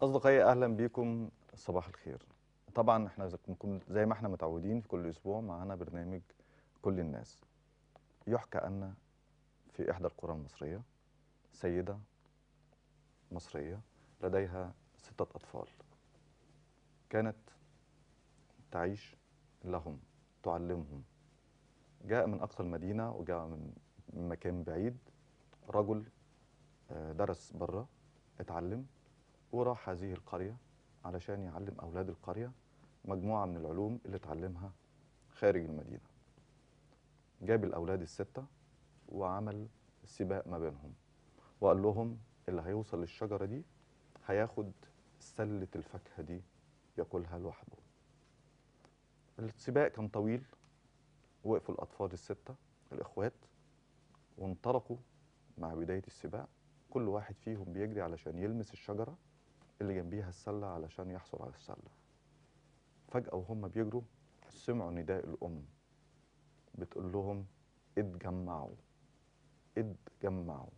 أصدقائي أهلا بيكم صباح الخير طبعا احنا زي- كن- زي ما احنا متعودين في كل أسبوع معانا برنامج كل الناس يحكى أن في إحدى القرى المصرية سيدة مصرية لديها ستة أطفال كانت تعيش لهم تعلمهم جاء من أقصى المدينة وجاء من من مكان بعيد رجل آه، درس بره اتعلم وراح هذه القرية علشان يعلم أولاد القرية مجموعة من العلوم اللي اتعلمها خارج المدينة جاب الأولاد الستة وعمل سباق ما بينهم وقال لهم اللي هيوصل للشجرة دي هياخد سلة الفاكهة دي ياكلها لوحده السباق كان طويل وقفوا الأطفال الستة الإخوات وانطلقوا مع بداية السباق كل واحد فيهم بيجري علشان يلمس الشجرة اللي جنبيها السلة علشان يحصل على السلة فجأة وهم بيجروا سمعوا نداء الأم بتقول لهم اتجمعوا اتجمعوا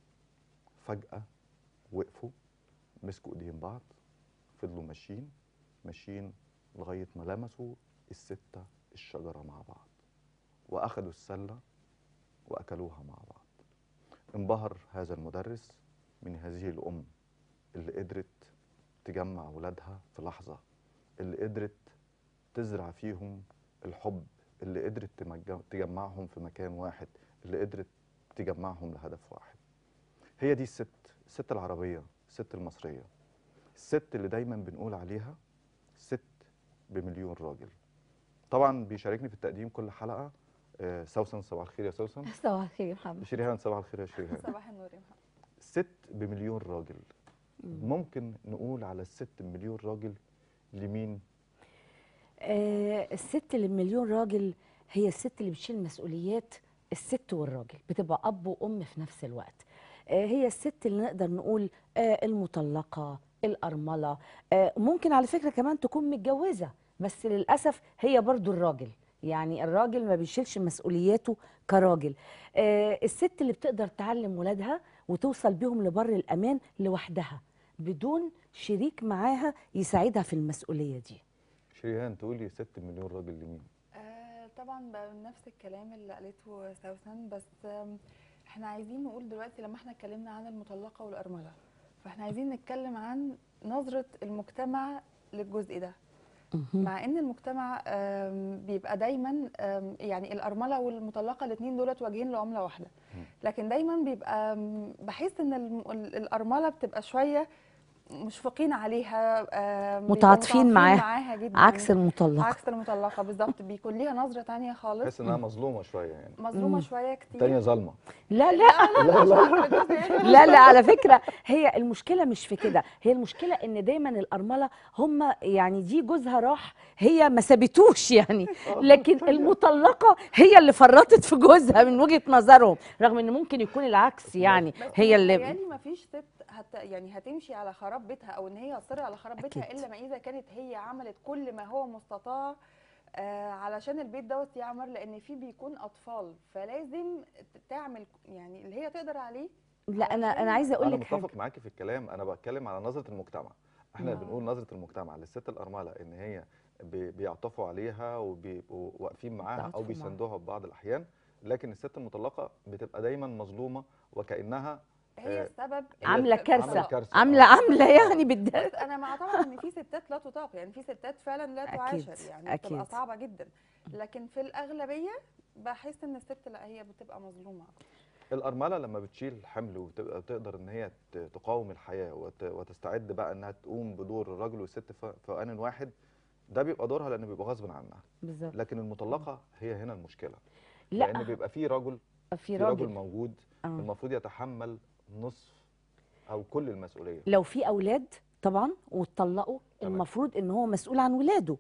فجأة وقفوا مسكوا ايدين بعض فضلوا ماشيين ماشيين لغاية ما لمسوا الستة الشجرة مع بعض وأخدوا السلة وأكلوها مع بعض انبهر هذا المدرس من هذه الأم اللي قدرت تجمع ولادها في لحظة اللي قدرت تزرع فيهم الحب اللي قدرت تمج- تجمعهم في مكان واحد اللي قدرت تجمعهم لهدف واحد هي دي الست الست العربية الست المصرية الست اللي دايما بنقول عليها ست بمليون راجل طبعا بيشاركني في التقديم كل حلقة آه، سوسن صباح الخير يا سوسن صباح الخير يا محمد شريهان صباح الخير يا شريهان صباح النور يا محمد ست بمليون راجل ممكن نقول على الست بمليون راجل لمين آه الست اللي بمليون راجل هي الست اللي بتشيل مسؤوليات الست والراجل بتبقى اب وام في نفس الوقت آه هي الست اللي نقدر نقول آه المطلقه الارمله آه ممكن على فكره كمان تكون متجوزه بس للاسف هي برضو الراجل يعني الراجل ما بيشيلش مسؤولياته كراجل آه الست اللي بتقدر تعلم ولادها وتوصل بيهم لبر الامان لوحدها بدون شريك معاها يساعدها في المسؤوليه دي شريهان تقولي ست بمليون راجل لمين آه طبعا بقى نفس الكلام اللي قالته سوسن بس آم، احنا عايزين نقول دلوقتي لما احنا اتكلمنا عن المطلقه والارمله فاحنا عايزين نتكلم عن نظره المجتمع للجزء ده مع ان المجتمع آم، بيبقى دايما آم، يعني الارمله والمطلقه الاثنين دولت واجهين لعمله واحده لكن دايما بيبقى آم، بحس ان الم- ال- الارمله بتبقى شويه مشفقين عليها آم، بيبقوا متعاطفين معاها. معاها جدا عكس المطلقه عكس المطلقه بالظبط بيكون ليها نظره تانية خالص تحس انها مظلومه شويه يعني مظلومه مم. شويه كتير الثانيه ظالمه لا لا لا لا لا لا على فكره هي المشكله مش في كده هي المشكله ان دايما الارمله هم يعني دي جوزها راح هي ما سابتوش يعني لكن المطلقه هي اللي فرطت في جوزها من وجهه نظرهم رغم ان ممكن يكون العكس يعني بس هي اللي متهيألي ما فيش ست هت يعني هتمشي على خراب بيتها او ان هي تصر على خراب بيتها أكيد. الا ما اذا كانت هي عملت كل ما هو مستطاع آه علشان البيت دوت يعمر لان فيه بيكون اطفال فلازم تعمل يعني اللي هي تقدر عليه لا انا انا عايزه اقول انا لك حاجه متفق معاكي في الكلام انا بتكلم على نظره المجتمع احنا آه. بنقول نظره المجتمع للست الارمله ان هي بي- بيعطفوا عليها وبيبقوا واقفين معاها او بيتعاطفوا معاها. بيساندوها في بعض الاحيان لكن الست المطلقه بتبقى دايما مظلومه وكانها هي آه، السبب عامله في- في كارثه الطلاق. كارثة. عامله آه. عامله يعني بالد... بس انا مع طبعا ان في ستات لا تطاق يعني في ستات فعلا لا أكيد، تعاشر يعني بتبقى أكيد. صعبه جدا لكن في الاغلبيه بحس ان الست لا هي بتبقى مظلومه الأرملة لما بتشيل حمل وتبقى تقدر إن هي ت- تقاوم الحياة وت- وتستعد بقى إنها تقوم بدور الراجل والست في في آن واحد ده بيبقى دورها لأنه بيبقى غصب عنها بالظبط لكن المطلقة هي هنا المشكلة لأن لا بيبقى في رجل في في رجل راجل موجود آه. المفروض يتحمل نصف أو كل المسؤولية لو في اولاد طبعا واتطلقوا تمام. المفروض ان هو مسؤول عن ولاده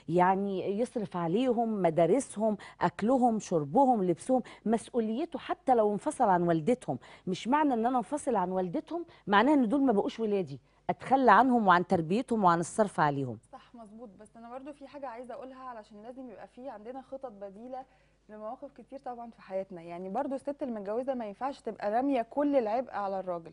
يعني يصرف عليهم مدارسهم اكلهم شربهم لبسهم مسؤوليته حتى لو انفصل عن والدتهم مش معنى ان انا انفصل عن والدتهم معناه ان دول ما بقوش ولادي اتخلى عنهم وعن تربيتهم وعن الصرف عليهم صح مظبوط بس انا برضو في حاجه عايزه اقولها علشان لازم يبقى في عندنا خطط بديله لمواقف كتير طبعا في حياتنا يعني برضو الست المتجوزه ما ينفعش تبقى راميه كل العبء على الراجل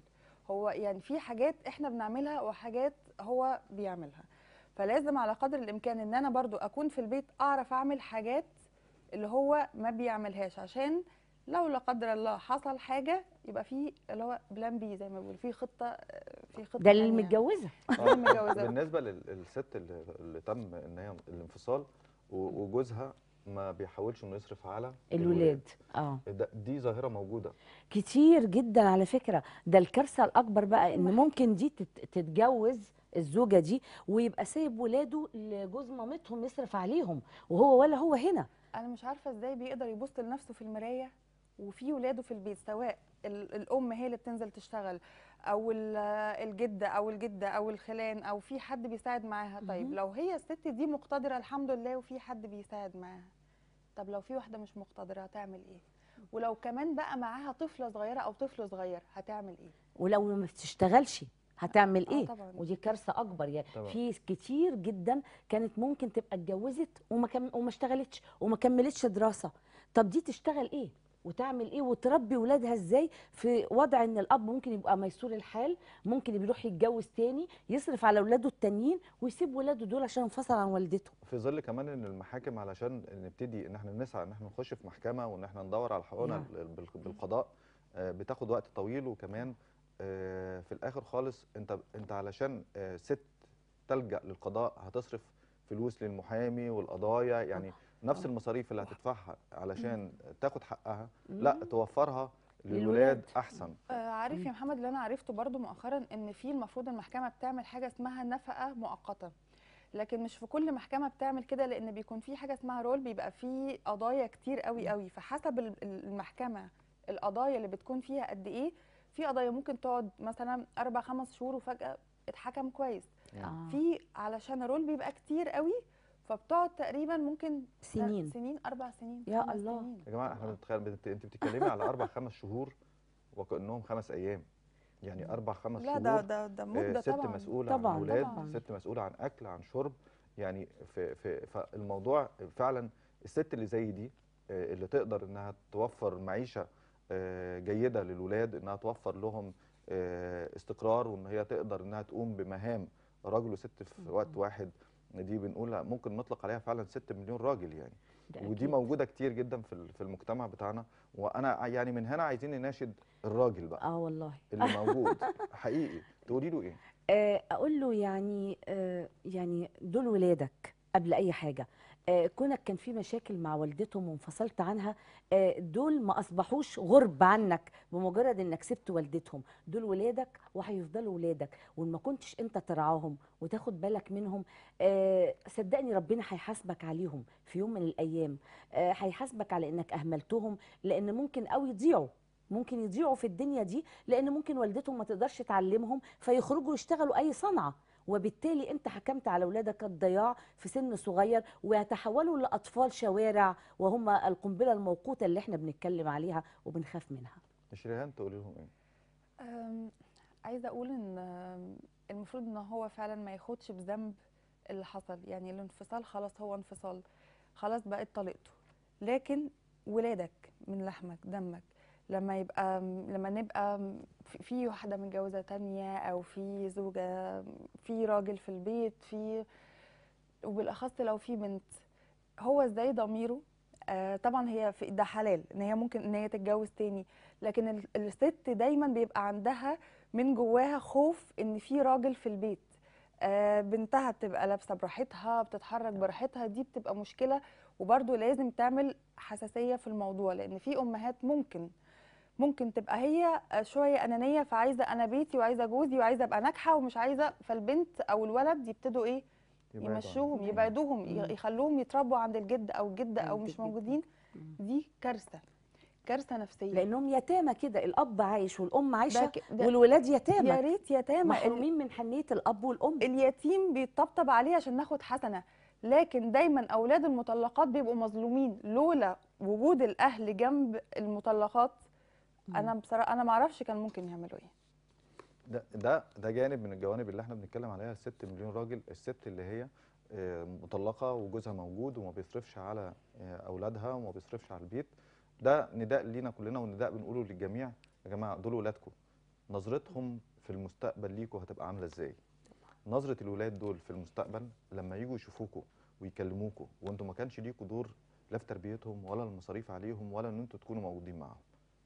هو يعني في حاجات احنا بنعملها وحاجات هو بيعملها فلازم على قدر الامكان ان انا برضو اكون في البيت اعرف اعمل حاجات اللي هو ما بيعملهاش عشان لو لا قدر الله حصل حاجه يبقى في اللي هو بلان بي زي ما بيقول في خطه في خطه ده اللي تانية. متجوزه آه، متجوزة. بالنسبه للست اللي, اللي تم ان هي الانفصال و- وجوزها ما بيحاولش انه يصرف على الولاد اه ده دي ظاهره موجوده كتير جدا على فكره ده الكارثه الاكبر بقى ان ممكن دي تت- تتجوز الزوجه دي ويبقى سايب ولاده لجوز مامتهم يصرف عليهم وهو ولا هو هنا انا مش عارفه ازاي بيقدر يبص لنفسه في المرايه وفي ولاده في البيت سواء ال- الام هي اللي بتنزل تشتغل او ال- الجده او الجده او الخلان او في حد بيساعد معاها طيب مهم. لو هي الست دي مقتدره الحمد لله وفي حد بيساعد معاها طب لو في واحده مش مقتدره هتعمل ايه ولو كمان بقى معاها طفله صغيره او طفل صغير هتعمل ايه ولو ما بتشتغلش هتعمل آه ايه طبعاً. ودي كارثه اكبر يعني طبعاً. في كتير جدا كانت ممكن تبقى اتجوزت وما كم وما اشتغلتش وما كملتش دراسه طب دي تشتغل ايه وتعمل ايه وتربي ولادها ازاي في وضع ان الاب ممكن يبقى ميسور الحال ممكن يروح يتجوز تاني يصرف على اولاده التانيين ويسيب ولاده دول عشان انفصل عن والدته في ظل كمان ان المحاكم علشان نبتدي ان احنا نسعى ان احنا نخش في محكمه وان احنا ندور على حقوقنا نعم. ال- بال- بالقضاء آه، بتاخد وقت طويل وكمان آه، في الاخر خالص انت انت علشان آه، ست تلجا للقضاء هتصرف فلوس للمحامي والقضايا يعني نفس آه. المصاريف اللي هتدفعها علشان تاخد حقها لا مم. توفرها للولاد. للولاد احسن آه، عارف مم. يا محمد اللي انا عرفته برضو مؤخرا ان في المفروض المحكمه بتعمل حاجه اسمها نفقه مؤقته لكن مش في كل محكمه بتعمل كده لان بيكون في حاجه اسمها رول بيبقى في قضايا كتير قوي قوي فحسب ال- ال- المحكمه القضايا اللي بتكون فيها قد ايه في قضايا ممكن تقعد مثلا اربع خمس شهور وفجاه اتحكم كويس آه. في علشان الرول بيبقى كتير قوي فبتقعد تقريبا ممكن سنين سنين اربع سنين يا خمس الله. سنين. يا جماعه احنا بنتخيل انت انت بتتكلمي على اربع خمس شهور وكانهم خمس ايام يعني اربع خمس لا شهور ده ده ده آه، مده ست طبعا مسؤولة طبعاً، عن أولاد طبعاً. ست مسؤولة عن أكل عن شرب يعني في في فالموضوع فعلا الست اللي زي دي آه، اللي تقدر إنها توفر معيشة آه، جيدة للولاد إنها توفر لهم آه، استقرار وإن هي تقدر إنها تقوم بمهام راجل وست في وقت واحد دي بنقول لا، ممكن نطلق عليها فعلا 6 مليون راجل يعني ده ودي أكيد. موجودة كتير جدا في ال- في المجتمع بتاعنا وأنا يعني من هنا عايزين نناشد الراجل بقى اه والله اللي موجود حقيقي تقولي له إيه؟ آه، اقول له يعني آه، يعني دول ولادك قبل اي حاجه آه، كونك كان في مشاكل مع والدتهم وانفصلت عنها آه، دول ما اصبحوش غرب عنك بمجرد انك سبت والدتهم دول ولادك وهيفضلوا ولادك وان ما كنتش انت ترعاهم وتاخد بالك منهم آه، صدقني ربنا هيحاسبك عليهم في يوم من الايام آه، هيحاسبك على انك اهملتهم لان ممكن قوي يضيعوا ممكن يضيعوا في الدنيا دي لان ممكن والدتهم ما تقدرش تعلمهم فيخرجوا يشتغلوا اي صنعه وبالتالي انت حكمت على اولادك الضياع في سن صغير ويتحولوا لاطفال شوارع وهم القنبله الموقوته اللي احنا بنتكلم عليها وبنخاف منها شريهان تقولي لهم ايه؟ أم، عايزه اقول ان أم، المفروض ان هو فعلا ما ياخدش بذنب اللي حصل يعني الانفصال خلاص هو انفصال خلاص بقت طليقته لكن ولادك من لحمك دمك لما يبقى لما نبقى في- في واحده متجوزه تانية او في زوجه في راجل في البيت في وبالاخص لو في بنت هو ازاي ضميره آه طبعا هي في ده حلال ان هي ممكن ان هي تتجوز تاني لكن ال- الست دايما بيبقى عندها من جواها خوف ان في راجل في البيت آه بنتها بتبقى لابسه براحتها بتتحرك براحتها دي بتبقى مشكله وبرده لازم تعمل حساسيه في الموضوع لان في امهات ممكن ممكن تبقى هي شويه انانيه فعايزه انا بيتي وعايزه جوزي وعايزه ابقى ناجحه ومش عايزه فالبنت او الولد يبتدوا ايه يبعدوا عنها. يمشوهم مم. يبعدوهم مم. ي- يخلوهم يتربوا عند الجد او الجده او عند مش الجد. موجودين دي كارثه كارثه نفسيه لانهم يتامى كده الاب عايش والام عايشه ك- ده- والولاد يا يتامى ريت يتامى ال- محرومين من حنيه الاب والام اليتيم بيتطبطب عليه عشان ناخد حسنه لكن دايما اولاد المطلقات بيبقوا مظلومين لولا وجود الاهل جنب المطلقات انا بصراحه انا ما اعرفش كان ممكن يعملوا ايه ده ده ده جانب من الجوانب اللي احنا بنتكلم عليها الست مليون راجل الست اللي هي آه، مطلقه وجوزها موجود وما بيصرفش على آه، اولادها وما بيصرفش على البيت ده نداء لينا كلنا ونداء بنقوله للجميع يا جماعه دول ولادكم نظرتهم في المستقبل ليكوا هتبقى عامله ازاي نظره الولاد دول في المستقبل لما يجوا يشوفوكوا ويكلموكوا وانتوا ما كانش ليكوا دور لا في تربيتهم ولا المصاريف عليهم ولا ان انتوا تكونوا موجودين معاهم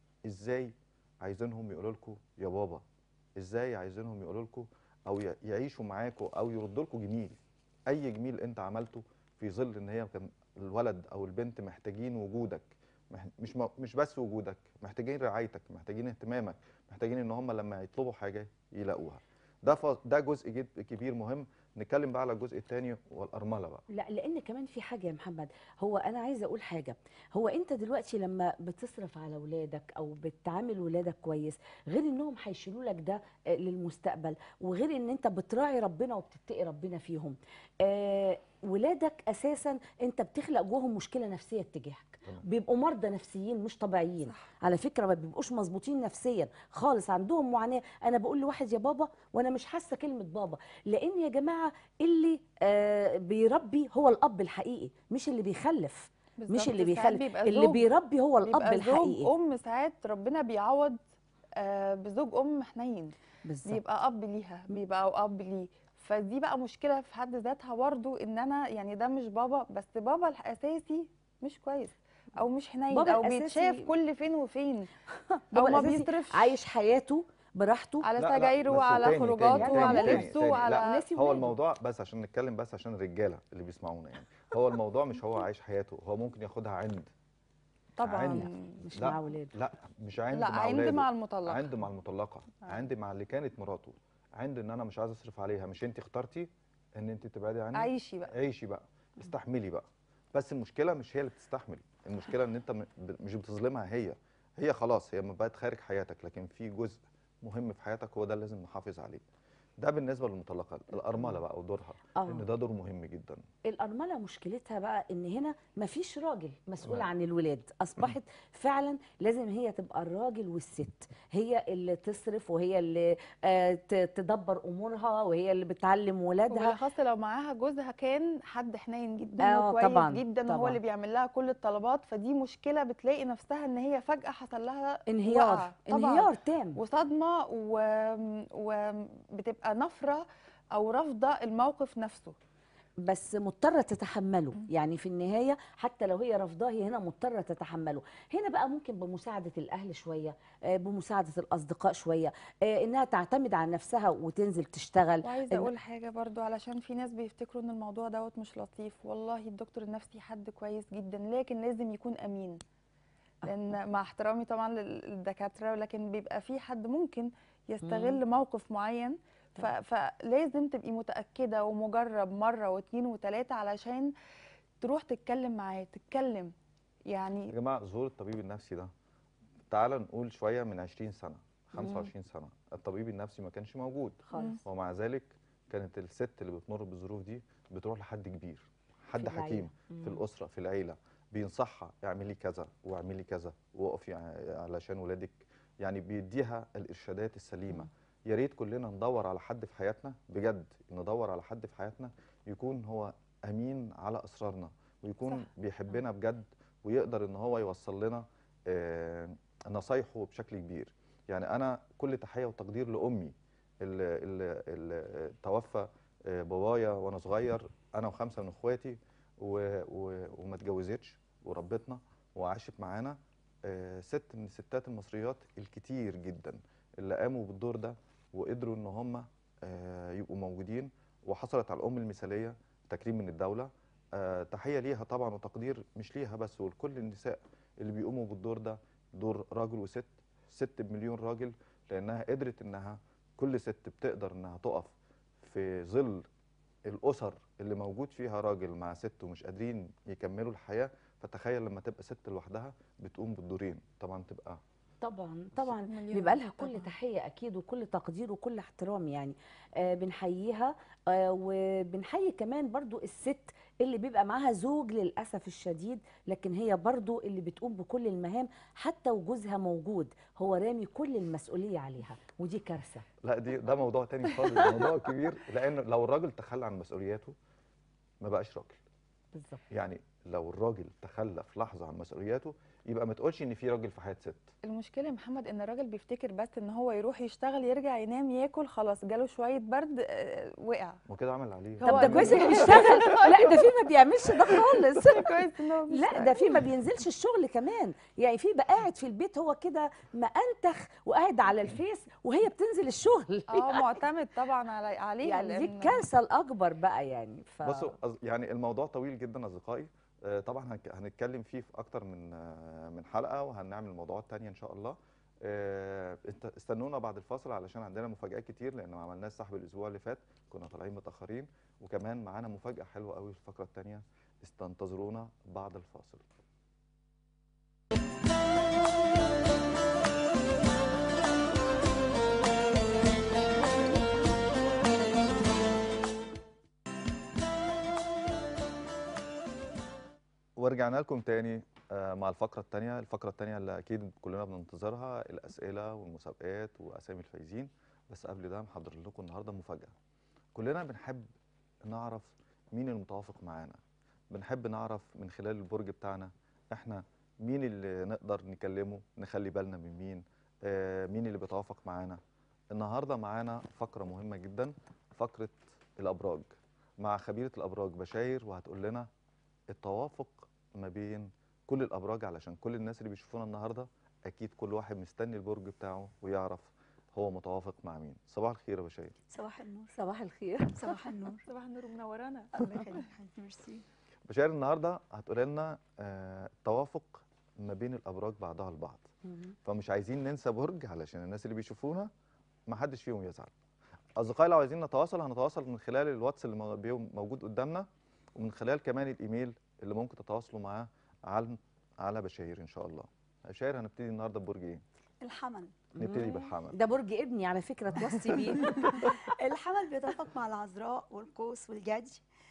ازاي عايزينهم يقولوا لكم يا بابا ازاي عايزينهم يقولوا لكم او ي- يعيشوا معاكوا او يردوا لكم جميل اي جميل انت عملته في ظل ان هي كان الولد او البنت محتاجين وجودك مح- مش م- مش بس وجودك محتاجين رعايتك محتاجين اهتمامك محتاجين ان هم لما يطلبوا حاجه يلاقوها ده ف- ده جزء جد كبير مهم نتكلم بقى على الجزء الثاني والارمله بقى لا لان كمان في حاجه يا محمد هو انا عايزه اقول حاجه هو انت دلوقتي لما بتصرف على ولادك او بتعامل ولادك كويس غير انهم هيشيلوا لك ده آه، للمستقبل وغير ان انت بتراعي ربنا وبتتقي ربنا فيهم آه ولادك اساسا انت بتخلق جواهم مشكله نفسيه تجاهك تمام. بيبقوا مرضى نفسيين مش طبيعيين صح. على فكره ما بيبقوش مظبوطين نفسيا خالص عندهم معاناه انا بقول لواحد يا بابا وانا مش حاسه كلمه بابا لان يا جماعه اللي آه بيربي هو الاب الحقيقي مش اللي بيخلف مش بالظبط، اللي ساعات بيخلف بيبقى اللي زوج- بيربي هو الاب بيبقى الحقيقي زوج ام ساعات ربنا بيعوض آه، بزوج ام حنين بالظبط بيبقى اب ليها بيبقى اب ليه فدي بقى مشكله في حد ذاتها برضو ان انا يعني ده مش بابا بس بابا الاساسي مش كويس او مش حنين بابا او الأساسي- كل فين وفين او بابا ما الأساسي بيصرفش عايش حياته براحته على لا، لا، سجايره بس وعلى تاني- خروجاته تاني- وعلى تاني- لبسه تاني. وعلى لا، ناسي هو ولاده. الموضوع بس عشان نتكلم بس عشان الرجاله اللي بيسمعونا يعني هو الموضوع مش هو عايش حياته هو ممكن ياخدها عند طبعا عند. مش لا، مع ولاده لا مش عند لا مع عند ولاده مع المطلقه عند مع المطلقه آه. عند مع اللي كانت مراته عند ان انا مش عايز اصرف عليها مش انت اخترتي ان انت تبعدي عني عيشي بقى عيشي بقى استحملي بقى بس المشكله مش هي اللي بتستحمل المشكله ان انت م- ب- مش بتظلمها هي هي خلاص هي ما بقت خارج حياتك لكن في جزء مهم في حياتك هو ده اللي لازم نحافظ عليه ده بالنسبه للمطلقه الارمله بقى ودورها اه ان ده دور مهم جدا الأرملة مشكلتها بقى إن هنا مفيش راجل مسؤول تمام. عن الولاد أصبحت فعلا لازم هي تبقى الراجل والست هي اللي تصرف وهي اللي آه، ت- تدبر أمورها وهي اللي بتعلم ولادها وبالاخص لو معاها جوزها كان حد حنين جدا آه، وكويس طبعاً، جدا طبعاً. وهو اللي بيعمل لها كل الطلبات فدي مشكله بتلاقي نفسها ان هي فجاه حصل لها انهيار وقعة. طبعاً. انهيار تام وصدمه وبتبقى نفره او رافضه الموقف نفسه بس مضطرة تتحمله يعني في النهاية حتى لو هي رافضاه هي هنا مضطرة تتحمله هنا بقى ممكن بمساعدة الأهل شوية آه، بمساعدة الأصدقاء شوية آه، إنها تعتمد على نفسها وتنزل تشتغل وعايزه إن- اقول حاجه برضو علشان في ناس بيفتكروا ان الموضوع دوت مش لطيف والله الدكتور النفسي حد كويس جدا لكن لازم يكون امين لان مع احترامي طبعا لل- للدكاتره لكن بيبقى في حد ممكن يستغل موقف معين ف- فلازم تبقي متاكده ومجرب مره واثنين وثلاثه علشان تروح تتكلم معاه تتكلم يا يعني جماعه ظهور الطبيب النفسي ده تعال نقول شويه من 20 سنه 25 سنه الطبيب النفسي ما كانش موجود خالص ومع ذلك كانت الست اللي بتمر بالظروف دي بتروح لحد كبير حد العيلة. حكيم في مم. الاسره في العيله بينصحها اعملي كذا واعملي كذا وقفي ع- علشان ولادك يعني بيديها الارشادات السليمه مم. يا ريت كلنا ندور على حد في حياتنا بجد ندور على حد في حياتنا يكون هو امين على اسرارنا ويكون صح. صح. بيحبنا بجد ويقدر ان هو يوصل لنا آه، نصايحه بشكل كبير يعني انا كل تحيه وتقدير لامي اللي, اللي, اللي توفى آه، بابايا وانا صغير انا وخمسه من اخواتي و- و- وما اتجوزتش وربتنا وعاشت معانا آه، ست من الستات المصريات الكتير جدا اللي قاموا بالدور ده وقدروا ان هم آه، يبقوا موجودين وحصلت على الام المثاليه تكريم من الدوله آه، تحيه ليها طبعا وتقدير مش ليها بس ولكل النساء اللي بيقوموا بالدور ده دور راجل وست ست بمليون راجل لانها قدرت انها كل ست بتقدر انها تقف في ظل الاسر اللي موجود فيها راجل مع ست ومش قادرين يكملوا الحياه فتخيل لما تبقى ست لوحدها بتقوم بالدورين طبعا تبقى طبعا طبعا مليون بيبقى لها كل طبعاً. تحيه اكيد وكل تقدير وكل احترام يعني آه بنحييها آه وبنحيي كمان برضو الست اللي بيبقى معاها زوج للاسف الشديد لكن هي برضو اللي بتقوم بكل المهام حتى وجوزها موجود هو رامي كل المسؤوليه عليها ودي كارثه لا دي ده موضوع تاني خالص ده موضوع كبير لان لو الراجل تخلى عن مسؤولياته ما بقاش راجل بالظبط يعني لو الراجل تخلى في لحظه عن مسؤولياته يبقى ما تقولش ان في راجل في حياه ست المشكله يا محمد ان الراجل بيفتكر بس ان هو يروح يشتغل يرجع ينام ياكل خلاص جاله شويه برد آه، وقع وكده عمل اللي عليه هو طب ده كويس انه بالظبط. بيشتغل لا ده في ما بيعملش ده خالص كويس ان هو لا ده في ما بينزلش الشغل كمان يعني في بقى قاعد في البيت هو كده مأنتخ وقاعد على الفيس وهي بتنزل الشغل اه معتمد طبعا على عليه يعني دي لأن- الكارثه الاكبر بقى يعني ف... بصوا أص- يعني الموضوع طويل جدا اصدقائي آه، طبعا هنك- هنتكلم فيه في اكتر من آه، من حلقه وهنعمل موضوعات تانية ان شاء الله آه، است- استنونا بعد الفاصل علشان عندنا مفاجآت كتير لان ما عملناش سحب الاسبوع اللي فات كنا طالعين متاخرين وكمان معانا مفاجاه حلوه قوي في الفقره الثانيه استنتظرونا بعد الفاصل ورجعنا لكم تاني آه، مع الفقرة التانية الفقرة التانية اللي أكيد كلنا بننتظرها الأسئلة والمسابقات وأسامي الفايزين بس قبل ده محضر لكم النهاردة مفاجأة كلنا بنحب نعرف مين المتوافق معانا بنحب نعرف من خلال البرج بتاعنا احنا مين اللي نقدر نكلمه نخلي بالنا من مين آه، مين اللي بيتوافق معانا النهاردة معانا فقرة مهمة جدا فقرة الأبراج مع خبيرة الأبراج بشاير وهتقول لنا التوافق ما بين كل الابراج علشان كل الناس اللي بيشوفونا النهارده اكيد كل واحد مستني البرج بتاعه ويعرف هو متوافق مع مين صباح الخير يا بشاير صباح النور صباح الخير صباح النور صباح النور منورانا الله يخليك حبيبتي ميرسي بشاير النهارده هتقول لنا آه توافق ما بين الابراج بعضها البعض فمش عايزين ننسى برج علشان الناس اللي بيشوفونا ما حدش فيهم يزعل اصدقائي لو عايزين نتواصل هنتواصل من خلال الواتس اللي مو- بيو- موجود قدامنا ومن خلال كمان الايميل اللي ممكن تتواصلوا معاه على على بشاير ان شاء الله بشاير هنبتدي النهارده ببرج ايه الحمل نبتدي بالحمل ده برج ابني على فكره توصي بيه الحمل بيتوافق مع العذراء والقوس والجدي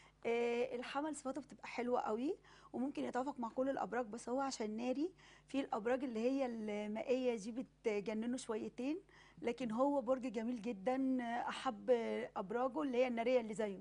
آه، الحمل صفاته بتبقى حلوه قوي وممكن يتوافق مع كل الابراج بس هو عشان ناري في الابراج اللي هي المائيه دي بتجننه شويتين لكن هو برج جميل جدا آه، احب ابراجه اللي هي الناريه اللي زيه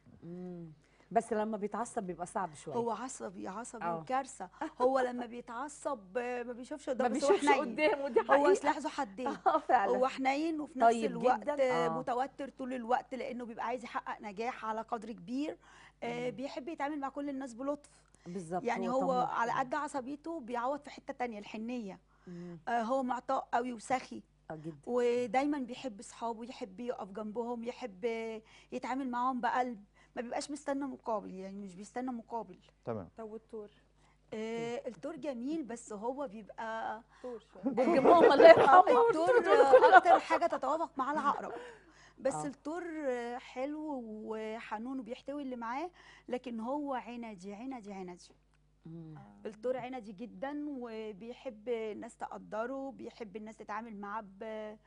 مم. بس لما بيتعصب بيبقى صعب شويه هو عصبي عصبي آه. وكارثه هو لما بيتعصب آه، ما بيشوفش ما قدامه بس هو بيشوفش حنين قدامه دي هو حقيقه سلاح ذو حدين اه فعلا هو حنين وفي نفس طيب الوقت جداً. آه. آه. متوتر طول الوقت لانه بيبقى عايز يحقق نجاح على قدر كبير آه بيحب يتعامل مع كل الناس بلطف بالظبط يعني هو طموح. على قد عصبيته بيعوض في حته تانية الحنيه مم. آه هو معطاء قوي وسخي اه جدا ودايما بيحب اصحابه يحب يقف جنبهم يحب آه، يتعامل معاهم بقلب ما بيبقاش مستنى مقابل يعني مش بيستنى مقابل تمام طب والتور آه الدور جميل بس هو بيبقى تور شويه برج ماما الله يرحمه الدور آه، اكتر حاجه تتوافق مع العقرب بس آه. الدور آه، حلو وحنون وبيحتوي اللي معاه لكن هو عندي عندي عندي مم. الدور عندي جدا وبيحب الناس تقدره بيحب الناس تتعامل معاه ب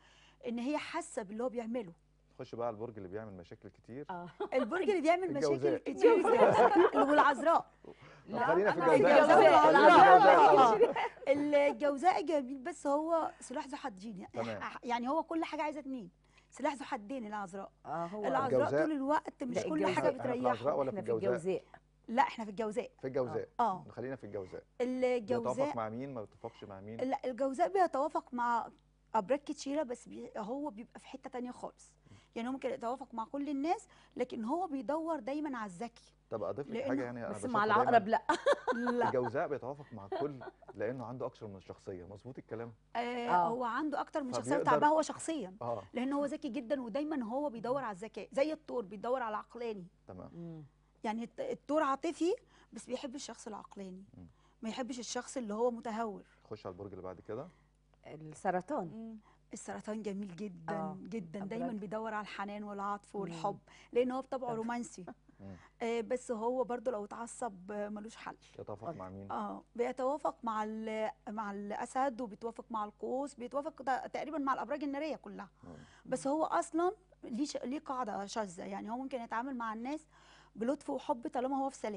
ان هي حاسه باللي هو بيعمله نخش بقى على البرج اللي بيعمل مشاكل كتير اه البرج اللي بيعمل مشاكل الجوزاء. كتير الجوزاء والعذراء طب خلينا في أنا الجوزاء الجوزاء. خلينا في الجوزاء آه. الجوزاء جميل بس هو سلاح ذو حدين تمام. يعني هو كل حاجه عايزه اتنين سلاح ذو حدين العذراء اه هو العذراء الجوزاء. طول الوقت مش ده كل حاجه الجوزاء. إحنا في العذراء بتريحه ولا في احنا في الجوزاء الجوزاء لا احنا في الجوزاء في الجوزاء اه خلينا في الجوزاء بيتوافق الجوزاء مع مين ما بيتوافقش مع مين لا الجوزاء بيتوافق مع ابراج كتيره بس بي هو بيبقى في حته تانية خالص يعني هو ممكن يتوافق مع كل الناس لكن هو بيدور دايما على الذكي طب اضيف لك لأنه- حاجه يعني انا بس بشوفها مع دايماً العقرب لا لا الجوزاء بيتوافق مع الكل لانه عنده اكثر من شخصيه مظبوط الكلام آه آه. هو عنده اكتر من شخصيه فبيقدر- وتعبها هو شخصيا اه لان هو ذكي جدا ودايما هو بيدور على الذكاء زي الثور بيدور على العقلاني تمام مم. يعني الت- الثور عاطفي بس بيحب الشخص العقلاني مم. ما يحبش الشخص اللي هو متهور خش على البرج اللي بعد كده السرطان مم. السرطان جميل جدا آه، جدا أبراج. دايما بيدور على الحنان والعطف مم. والحب لان هو بطبعه طب. رومانسي مم. آه بس هو برضو لو اتعصب آه، ملوش حل يتوافق مع مين اه بيتوافق مع ال- مع الاسد وبيتوافق مع القوس بيتوافق ده تقريبا مع الابراج الناريه كلها مم. بس هو اصلا ليه ش- ليه قاعده شاذه يعني هو ممكن يتعامل مع الناس بلطف وحب طالما هو في سلام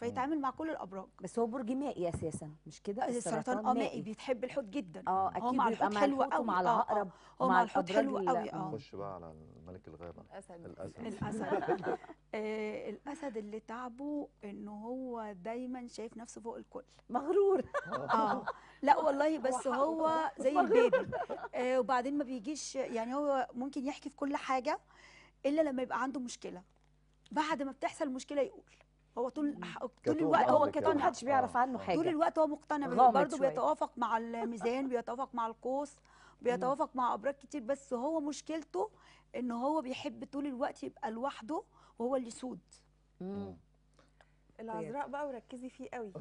فيتعامل مع كل الابراج بس هو برج مائي اساسا مش كده السرطان اه مائي بيتحب الحوت جدا اه هو اكيد مع بيبقى الحوت مع حلو الحوت قوي ومع آه، آه. العقرب هو ومع مع الحوت الأبراج حلو ال- قوي آه. اه نخش بقى على ملك الغابه الاسد الاسد الاسد آه الاسد اللي تعبه ان هو دايما شايف نفسه فوق الكل مغرور اه لا والله بس هو زي البيبي آه وبعدين ما بيجيش يعني هو ممكن يحكي في كل حاجه الا لما يبقى عنده مشكله بعد ما بتحصل مشكله يقول هو طول طول كتوم الوقت قصدك هو يعني. كتوم محدش بيعرف آه، عنه آه. حاجه طول الوقت هو مقتنع بيه غامض برضه شوية. بيتوافق مع الميزان بيتوافق مع القوس بيتوافق مع ابراج كتير بس هو مشكلته ان هو بيحب طول الوقت يبقى لوحده وهو اللي يسود مم. العذراء بقى وركزي فيه قوي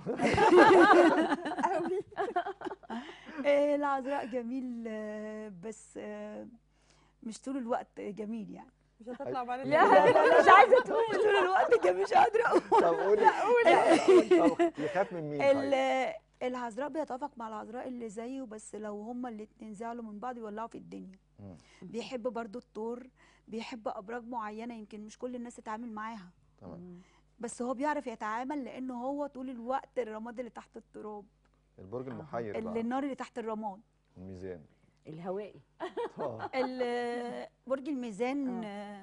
قوي آه، العذراء جميل آه، بس آه، مش طول الوقت جميل يعني مش هتطلع بعد لا لا لا مش عايزه تقول مش طول الوقت جميل مش قادره اقول طب قولي لا قولي طب يخاف من مين ال- طيب؟ العذراء بيتوافق مع العذراء اللي زيه بس لو هما الاتنين زعلوا من بعض يولعوا في الدنيا مم. بيحب برضو الثور بيحب ابراج معينه يمكن مش كل الناس تتعامل معاها تمام بس هو بيعرف يتعامل لانه هو طول الوقت الرماد اللي تحت التراب البرج آه. المحير اللي بقى النار اللي تحت الرماد الميزان الهوائي آه. ال- برج الميزان آه،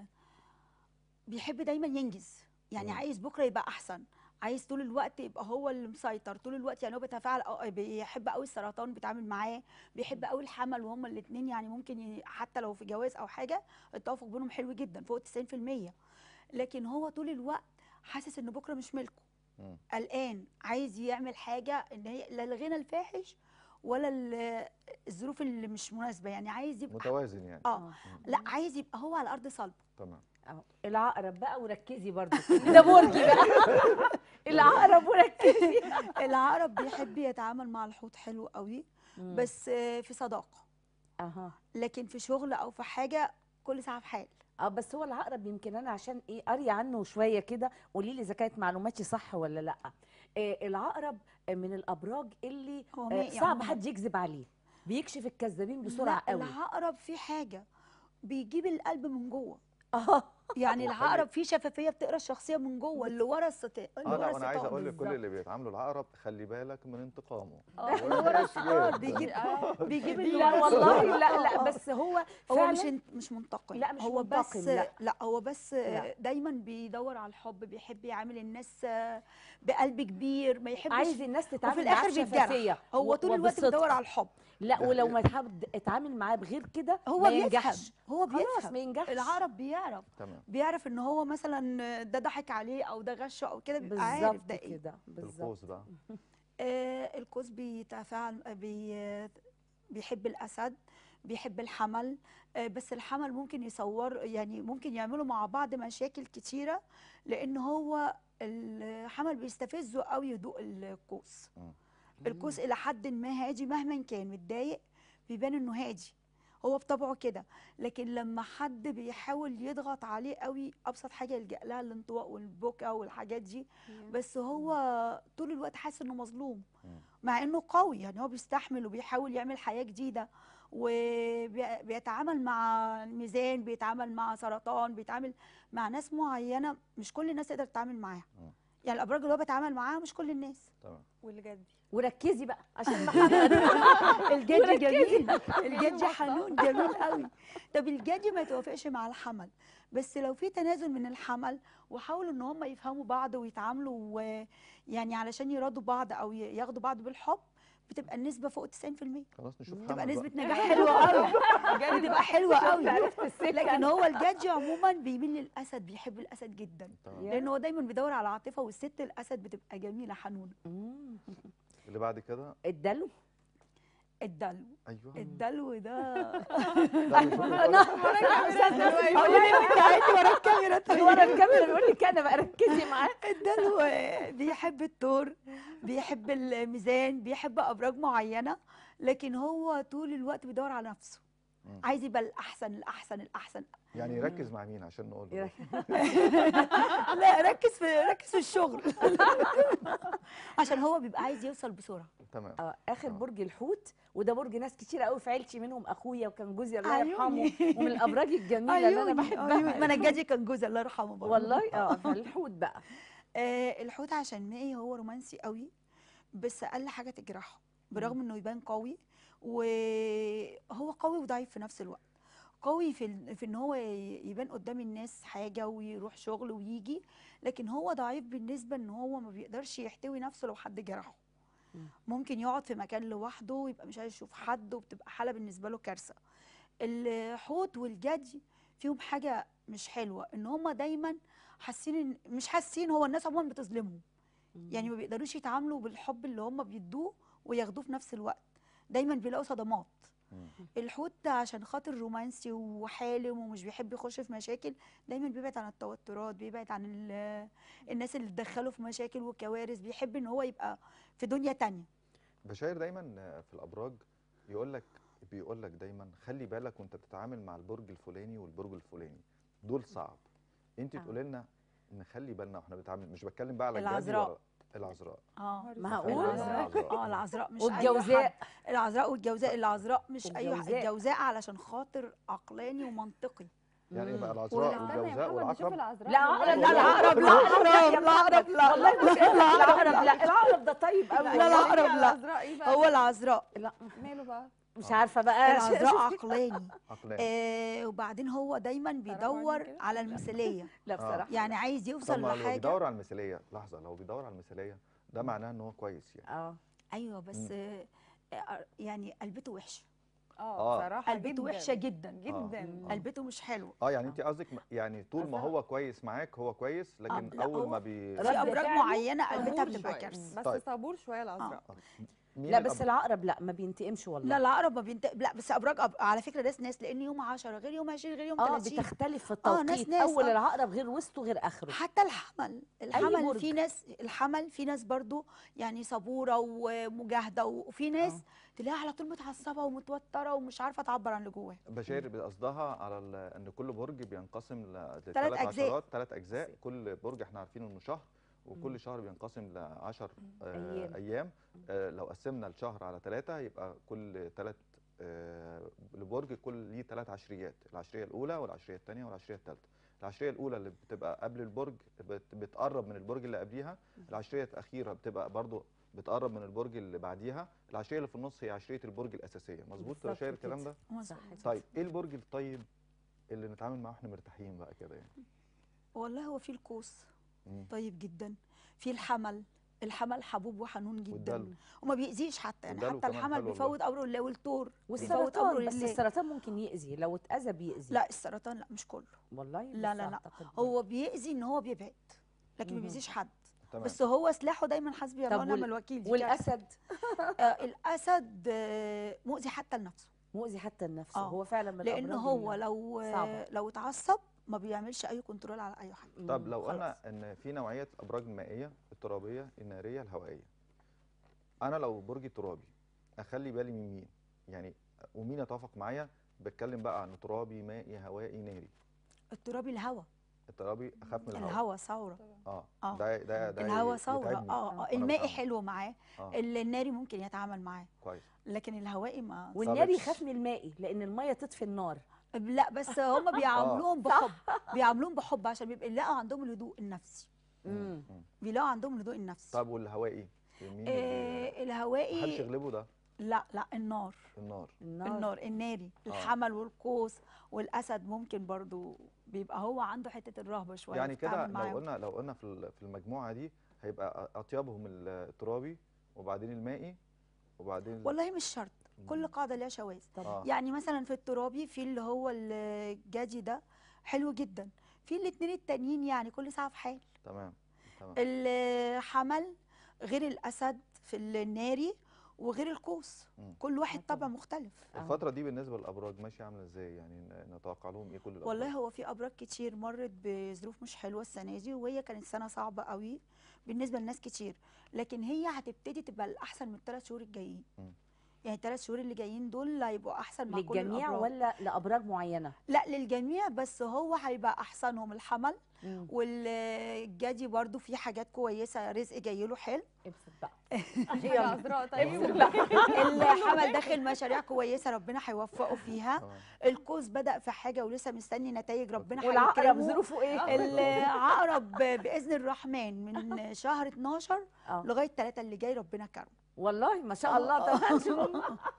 بيحب دايما ينجز يعني مم. عايز بكره يبقى احسن عايز طول الوقت يبقى هو اللي مسيطر طول الوقت يعني هو بيتفاعل أو بيحب قوي السرطان بيتعامل معاه بيحب قوي الحمل وهما الاثنين يعني ممكن ي- حتى لو في جواز او حاجه التوافق بينهم حلو جدا فوق 90% لكن هو طول الوقت حاسس ان بكره مش ملكه مم. قلقان عايز يعمل حاجه ان هي لا الغنى الفاحش ولا ال- الظروف اللي مش مناسبه يعني عايز يبقى متوازن يعني اه لا عايز يبقى هو على ارض صلبه تمام أهو. العقرب بقى وركزي برضو ده برجي بقى العقرب وركزي العقرب بيحب يتعامل مع الحوت حلو قوي بس آه، في صداقه اها لكن في شغل او في حاجه كل ساعه في حال اه بس هو العقرب يمكن انا عشان ايه قاريه عنه شويه كده قولي لي اذا كانت معلوماتي صح ولا لا آه العقرب من الابراج اللي هو آه مائي صعب عموماً. حد يكذب عليه بيكشف الكذابين بسرعه لا قوي العقرب فيه حاجه بيجيب القلب من جوه اه يعني هو العقرب فيه شفافيه بتقرا الشخصيه من جوه اللي ورا الستار اللي اه ورا لا انا عايز الستار اقول لك كل بالظبط. اللي بيتعاملوا العقرب خلي بالك من انتقامه اه اللي ورا الستار جدا. بيجيب بيجيب اللي لا ورا والله الستار. لا آه، لا آه. بس هو هو مش فعلا انت- مش منتقم لا، مش هو منتقم، بس لا. لا هو بس لا. دايما بيدور على الحب بيحب يعامل الناس بقلب كبير ما يحبش عايز الناس تتعامل وفي الاخر معاه بشفافيه بيتجرح هو و- طول الوقت وبصدق. بيدور على الحب لا ولو ما حد اتعامل معاه بغير كده هو ما بيفهم ينجحش هو خلاص بيفهم ما ينجحش العرب بيعرف تمام بيعرف ان هو مثلا ده ضحك عليه او ده غشه او كده بيبقى عارف بالظبط ده ايه كده بالظبط القوس بقى آه القوس بيتفاعل بي بيحب الاسد بيحب الحمل آه بس الحمل ممكن يصور يعني ممكن يعملوا مع بعض مشاكل كتيره لان هو الحمل بيستفزه قوي هدوء القوس مم. القوس الى حد ما هادي مهما كان متضايق بيبان انه هادي هو بطبعه كده لكن لما حد بيحاول يضغط عليه قوي ابسط حاجه يلجا لها الانطواء والبكا والحاجات دي بس هو طول الوقت حاسس انه مظلوم مم. مع انه قوي يعني هو بيستحمل وبيحاول يعمل حياه جديده وبيتعامل مع الميزان بيتعامل مع سرطان بيتعامل مع ناس معينه مش كل الناس تقدر تتعامل معاها مم. يعني الابراج اللي هو بيتعامل معاها مش كل الناس تمام والجدي وركزي بقى عشان ما الجدي وركزي. جميل الجدي حنون جميل قوي طب الجدي ما يتوافقش مع الحمل بس لو في تنازل من الحمل وحاولوا ان هم يفهموا بعض ويتعاملوا و- يعني علشان يراضوا بعض او ي- ياخدوا بعض بالحب بتبقى النسبه فوق 90% خلاص نشوف بتبقى حمل نسبه بقى. نجاح حلوه قوي بتبقى حلوه قوي عرفت السكه لكن هو الجدي عموما بيميل للاسد بيحب الاسد جدا تمام لان هو دايما بيدور على العاطفه والست الاسد بتبقى جميله حنونه مم. اللي بعد كده الدلو الدلو ايوه الدلو ده لا، نشوف الفرق. بتاعتي ورا الكاميرا طيب. ورا الكاميرا بيقول لك انا بقى ركزي معاه الدلو بيحب الثور بيحب الميزان بيحب ابراج معينه لكن هو طول الوقت بيدور على نفسه مم. عايز يبقى الاحسن الاحسن الاحسن يعني يركز مع مين عشان نقول له. لا ركز في ركز في الشغل عشان هو بيبقى عايز يوصل بسرعه تمام اه اخر آه. برج الحوت وده برج ناس كتير قوي في عيلتي منهم اخويا وكان جوزي الله عيوني. يرحمه ومن الابراج الجميله اللي انا عيوني، بحبها عيوني. ما انا الجدي كان جوزي الله يرحمه برضه والله اه فالحوت بقى آه الحوت عشان مائي هو رومانسي قوي بس اقل حاجه تجرحه برغم انه يبان قوي وهو قوي وضعيف في نفس الوقت قوي في ال- في ان هو ي- يبان قدام الناس حاجه ويروح شغل ويجي لكن هو ضعيف بالنسبه ان هو ما بيقدرش يحتوي نفسه لو حد جرحه مم. ممكن يقعد في مكان لوحده ويبقى مش عايز يشوف حد وبتبقى حاله بالنسبه له كارثه الحوت والجدي فيهم حاجه مش حلوه ان هم دايما حاسين إن- مش حاسين هو الناس عموما بتظلمهم يعني ما بيقدروش يتعاملوا بالحب اللي هم بيدوه وياخدوه في نفس الوقت دايما بيلاقوا صدمات مم. الحوت ده عشان خاطر رومانسي وحالم ومش بيحب يخش في مشاكل دايما بيبعد عن التوترات بيبعد عن ال- الناس اللي تدخله في مشاكل وكوارث بيحب ان هو يبقى في دنيا تانية بشاير دايما في الابراج يقول لك بيقول لك دايما خلي بالك وانت بتتعامل مع البرج الفلاني والبرج الفلاني دول صعب انت آه. تقولي لنا نخلي بالنا واحنا بنتعامل مش بتكلم بقى على الجدي العذراء. ولا- العذراء اه معقول؟ العذراء. اه العذراء مش أي والجوزاء حد. العذراء والجوزاء العذراء مش اي واحد والجوزاء. الجوزاء علشان خاطر عقلاني ومنطقي يعني مم. يبقى العذراء استنى يا والجوزاء محمد نشوف والعقرب العذراء لا دلوقتي. لا العقرب لا العقرب، العقرب، لا، والله لا، مش لا، العقرب العقرب، لا العقرب ده طيب قوي لا، العقرب، لا. العذراء ايه بقى هو العذراء لا ماله بقى مش عارفه بقى العذراء عقلاني عقلاني آه وبعدين هو دايما بيدور كده؟ على المثاليه لا بصراحه يعني عايز طب يوصل ما لو لحاجه بيدور على المثاليه لحظه لو بيدور على المثاليه ده معناه ان هو كويس يعني اه ايوه بس آه آه، يعني قلبته وحشه آه. اه بصراحه قلبته جدا وحشه جدا جدا آه. قلبته مش حلو اه يعني انت قصدك م- يعني طول ما أصل- هو كويس معاك هو كويس لكن لا، اول هو ما بي رد في ابراج فعله معينه قلبتها صبور بتبقى شوية. كارثه بس طيب. صبور شويه العذراء مين لا بس الأب- العقرب لا ما بينتقمش والله لا العقرب ما بينت... لا بس ابراج أب... على فكره ناس ناس لان يوم 10 غير يوم 20 غير يوم اه 30 بتختلف في آه، ناس- التوقيت ناس، اول آه. العقرب غير وسطه غير اخره حتى الحمل الحمل برج. في ناس الحمل في ناس برضو يعني صبوره ومجاهده وفي ناس آه. تلاقيها على طول متعصبه ومتوتره ومش عارفه تعبر عن اللي جواها بشاير بقصدها على ال- ان كل برج بينقسم ل- تلات لثلاث أجزاء. عشرات ثلاث اجزاء كل برج احنا عارفين انه شهر وكل شهر بينقسم ل 10 أيام. ايام آه، لو قسمنا الشهر على ثلاثه يبقى كل ثلاث لبرج كل ليه ثلاث عشريات العشريه الاولى والعشريه الثانيه والعشريه الثالثه العشريه الاولى اللي بتبقى قبل البرج بت- بتقرب من البرج اللي قبليها العشريه الاخيره بتبقى برضو بتقرب من البرج اللي بعديها العشريه اللي في النص هي عشريه البرج الاساسيه مظبوط بالظبط شاير الكلام كده. ده صح طيب ايه البرج الطيب اللي نتعامل معاه واحنا مرتاحين بقى كده يعني والله هو في القوس مم. طيب جدا في الحمل الحمل حبوب وحنون جدا والدلو. وما بيأذيش حتى يعني والدلو حتى كمان الحمل حلو بيفوت امره الله والثور بيفوت والسرطان امره بس لله السرطان ممكن يأذي لو اتأذى بيأذي لا السرطان لا مش كله والله لا، بس لا، لا. أعتقد هو بيأذي ان هو بيبعد لكن ما مهم. بيأذيش حد تمام بس هو سلاحه دايما حسبي الله طب ونعم وال- الوكيل دي والأسد كارثة. آه الاسد آه مؤذي حتى لنفسه مؤذي حتى لنفسه آه. هو فعلا من لان الأمراض هو اللي- لو صعبة. لو اتعصب ما بيعملش اي كنترول على اي حاجه طب مم، لو خلاص. قلنا ان في نوعيه ابراج المائيه الترابيه الناريه الهوائيه انا لو برجي ترابي اخلي بالي من مين يعني ومين يتوافق معايا بتكلم بقى عن ترابي مائي هوائي ناري الترابي الهوا الترابي اخاف من الهواء الهوا ثوره اه آه. ده ده ده الهوا ي- ثوره يتعبني. اه اه وأنا المائي بتعامل. حلو معاه اه الناري ممكن يتعامل معاه كويس لكن الهوائي ما والنار صابتش. يخاف من المائي لأن المية تطفي النار لا بس هم بيعاملوهم بحب بيعاملوهم بحب عشان بيبقى يلاقوا عندهم الهدوء النفسي مم. مم. بيلاقوا عندهم الهدوء النفسي طب والهوائي مين اللي آه محدش الهوائي يغلبه ده لا لا النار النار النار, النار الناري آه. الحمل والقوس والاسد ممكن برضو بيبقى هو عنده حته الرهبه شويه يعني في كده التعامل لو معاهم. قلنا لو قلنا في ال- في المجموعه دي هيبقى اطيبهم الترابي وبعدين المائي وبعدين ال- والله مش شرط كل مم. قاعده ليها شواذ طب آه. يعني مثلا في الترابي في اللي هو الجدي ده حلو جدا في الاثنين التانيين يعني كل ساعه في حال تمام تمام الحمل غير الاسد في الناري وغير القوس مم. كل واحد آه طبعاً. طبع مختلف آه. الفترة دي بالنسبة للأبراج ماشية عاملة ازاي؟ يعني ن- نتوقع لهم ايه كل الأبراج؟ والله هو في ابراج كتير مرت بظروف مش حلوه السنه دي وهي كانت سنه صعبه قوي بالنسبه لناس كتير لكن هي هتبتدي تبقى الاحسن من الثلاث شهور الجايين مم. يعني الثلاث شهور اللي جايين دول هيبقوا احسن مع كل للجميع الأبراج. ولا لابراج معينه لا للجميع بس هو هيبقى احسنهم الحمل مم. والجدي برضو في حاجات كويسه رزق جاي له حلو ابسط بقى يا عذراء طيب الحمل داخل مشاريع كويسه ربنا هيوفقه فيها آه. القوس بدا في حاجه ولسه مستني نتائج ربنا والعقرب هيكرمه ظروفه ايه العقرب باذن الرحمن من شهر 12 آه. لغايه 3 اللي جاي ربنا كرمه والله ما شاء الله طب هنشوف.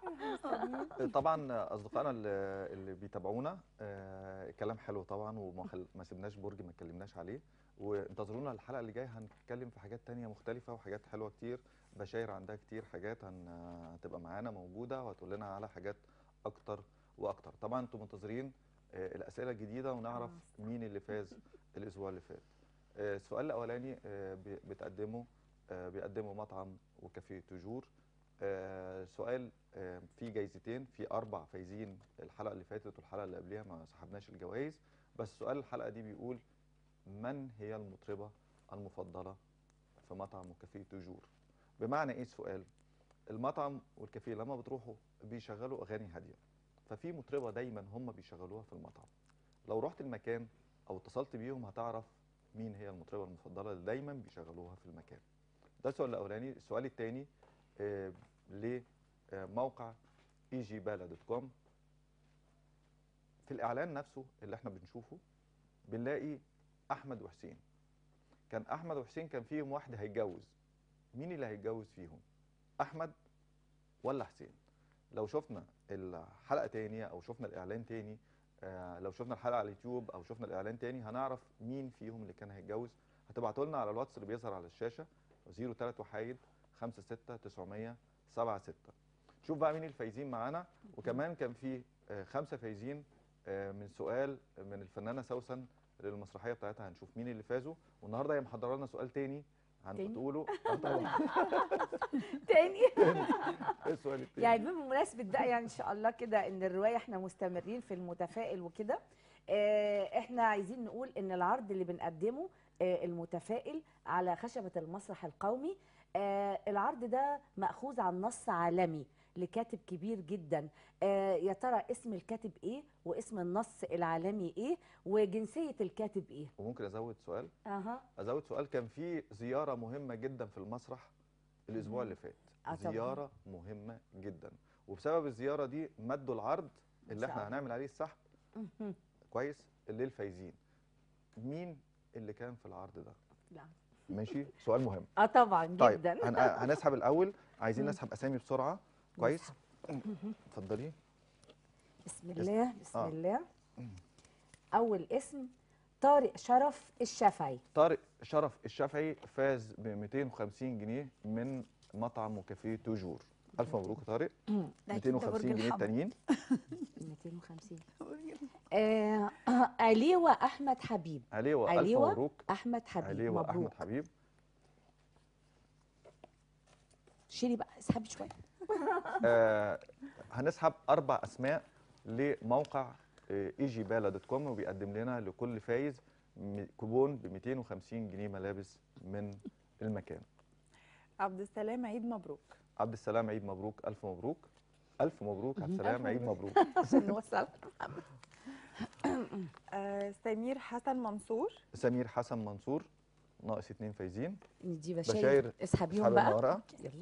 طبعا اصدقائنا اللي, اللي بيتابعونا آه، كلام حلو طبعا وما خل... ما سيبناش برج ما اتكلمناش عليه وانتظرونا الحلقه اللي جايه هنتكلم في حاجات تانية مختلفه وحاجات حلوه كتير بشاير عندها كتير حاجات هن... هتبقى معانا موجوده وهتقول لنا على حاجات اكتر واكتر طبعا انتم منتظرين آه، الاسئله الجديده ونعرف مين اللي فاز الاسبوع اللي فات آه، السؤال الاولاني آه، بي- بتقدمه آه، بيقدمه مطعم وكافيه توجور آه، سؤال آه، في جايزتين في اربع فايزين الحلقه اللي فاتت والحلقه اللي قبلها ما سحبناش الجوائز بس سؤال الحلقه دي بيقول من هي المطربه المفضله في مطعم وكافيه توجور بمعنى ايه السؤال المطعم والكافيه لما بتروحوا بيشغلوا اغاني هاديه ففي مطربه دايما هم بيشغلوها في المطعم لو رحت المكان او اتصلت بيهم هتعرف مين هي المطربه المفضله اللي دايما بيشغلوها في المكان ده السؤال الاولاني السؤال الثاني لموقع ايجي بالا دوت كوم في الاعلان نفسه اللي احنا بنشوفه بنلاقي احمد وحسين كان احمد وحسين كان فيهم واحد هيتجوز مين اللي هيتجوز فيهم احمد ولا حسين لو شفنا الحلقه تانية او شفنا الاعلان تاني آه لو شفنا الحلقه على اليوتيوب او شفنا الاعلان تاني هنعرف مين فيهم اللي كان هيتجوز هتبعتوا لنا على الواتس اللي بيظهر على الشاشه 03 وحايد 56 900 76 شوف بقى مين الفايزين معانا وكمان كان في آه، خمسه فايزين آه، من سؤال من الفنانه سوسن للمسرحيه بتاعتها هنشوف مين اللي فازوا والنهارده هي محضره لنا سؤال تاني تاني؟ هنقوله آه طبعاً. تاني ايه السؤال التاني يعني بمناسبه ده يعني ان شاء الله كده ان الروايه احنا مستمرين في المتفائل وكده آه، احنا عايزين نقول ان العرض اللي بنقدمه آه، المتفائل على خشبه المسرح القومي آه، العرض ده ماخوذ عن نص عالمي لكاتب كبير جدا آه، يا ترى اسم الكاتب ايه واسم النص العالمي ايه وجنسيه الكاتب ايه وممكن ازود سؤال اها ازود سؤال كان في زياره مهمه جدا في المسرح الاسبوع اللي فات آه طبعاً. زياره مهمه جدا وبسبب الزياره دي مدوا العرض اللي شاء احنا الله. هنعمل عليه السحب مهم. كويس للفايزين مين اللي كان في العرض ده لا. ماشي سؤال مهم اه طبعا طيب جدا هن... هنسحب الاول عايزين مم. نسحب اسامي بسرعه كويس نسحب. اتفضلي بسم الله بسم آه. الله اول اسم طارق شرف الشافعي طارق شرف الشافعي فاز ب 250 جنيه من مطعم وكافيه توجور الف مبروك يا طارق ده أكيد ده برج 250 جنيه الحمل. التانيين 250 آه عليوة احمد حبيب عليوة الف عليوة مبروك احمد حبيب عليوة مبروك احمد حبيب شيلي بقى اسحبي شويه آه هنسحب اربع اسماء لموقع آه، ايجي بالا دوت كوم وبيقدم لنا لكل فايز م- كوبون ب 250 جنيه ملابس من المكان عبد السلام عيد مبروك عبد السلام عيد مبروك الف مبروك الف مبروك عبد السلام ألف عيد مبروك. مبروك عشان نوصل آه سمير حسن منصور سمير حسن منصور ناقص اتنين فايزين دي بشاير. بشاير اسحبيهم اسحب بقى الورقة. يلا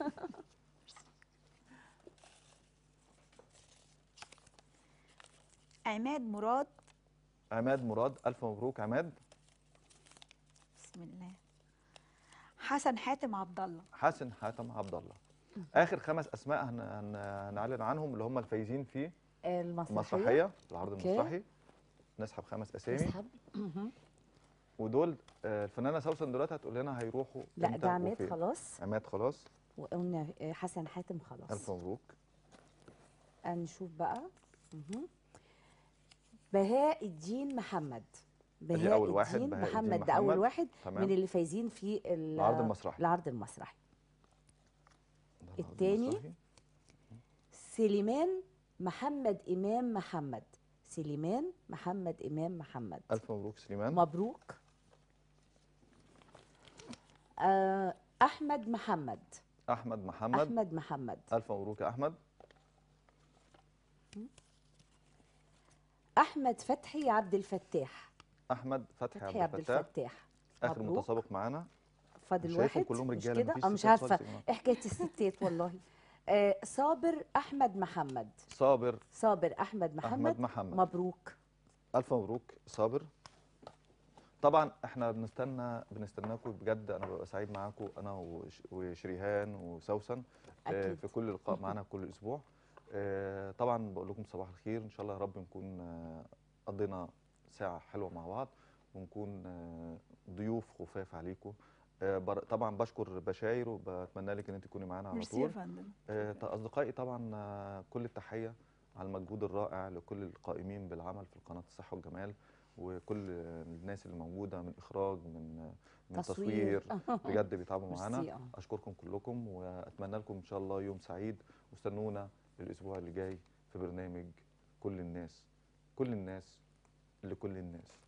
عماد مراد عماد مراد الف مبروك عماد بسم الله حسن حاتم عبد الله حسن حاتم عبد الله اخر خمس اسماء هن... هن... هنعلن عنهم اللي هم الفايزين في المسرحيه المسرحيه العرض أوكي. المسرحي نسحب خمس اسامي اسحب مهم. ودول آه، الفنانه سوسن دلوقتي هتقول لنا هيروحوا لا إمتى ده عماد وفين. خلاص عماد خلاص وقلنا آه، حسن حاتم خلاص الف مبروك نشوف بقى مهم. بهاء الدين محمد أدي بهاء أول واحد، الدين بهاء الدين محمد ده اول محمد. واحد تمام من اللي فايزين في ال- العرض المسرحي العرض المسرحي ده العرض التاني. المسرحي. سليمان محمد امام محمد سليمان محمد امام محمد الف مبروك سليمان مبروك آه احمد محمد احمد محمد احمد محمد الف مبروك يا احمد احمد فتحي عبد الفتاح احمد فتحي, فتحي عبد الفتاح الفتاح اخر مبروك. متسابق معانا فاضل شايفهم واحد كلهم مش رجاله كده مفيش اه مش ستات خالص عارفه يا جماعة. ايه حكايه الستات والله آه صابر احمد محمد صابر صابر احمد محمد, احمد محمد مبروك الف مبروك صابر طبعا احنا بنستنى بنستناكم بجد انا ببقى سعيد معاكم انا وش- وشريهان وسوسن آه، أكيد. في كل لقاء معانا كل اسبوع آه، طبعا بقول لكم صباح الخير ان شاء الله يا رب نكون آه، قضينا ساعه حلوه مع بعض ونكون آه، ضيوف خفاف عليكم آه، بر- طبعا بشكر بشاير وبتمنى لك ان انت تكوني معانا على ميرسي يا طول فندم آه، ط- اصدقائي طبعا آه، كل التحيه على المجهود الرائع لكل القائمين بالعمل في قناه الصحه والجمال وكل آه، الناس اللي موجوده من اخراج من آه، من تصوير بجد بيتعبوا ميرسي، معانا آه. اشكركم كلكم واتمنى لكم ان شاء الله يوم سعيد واستنونا الاسبوع اللي جاي في برنامج كل الناس كل الناس لكل الناس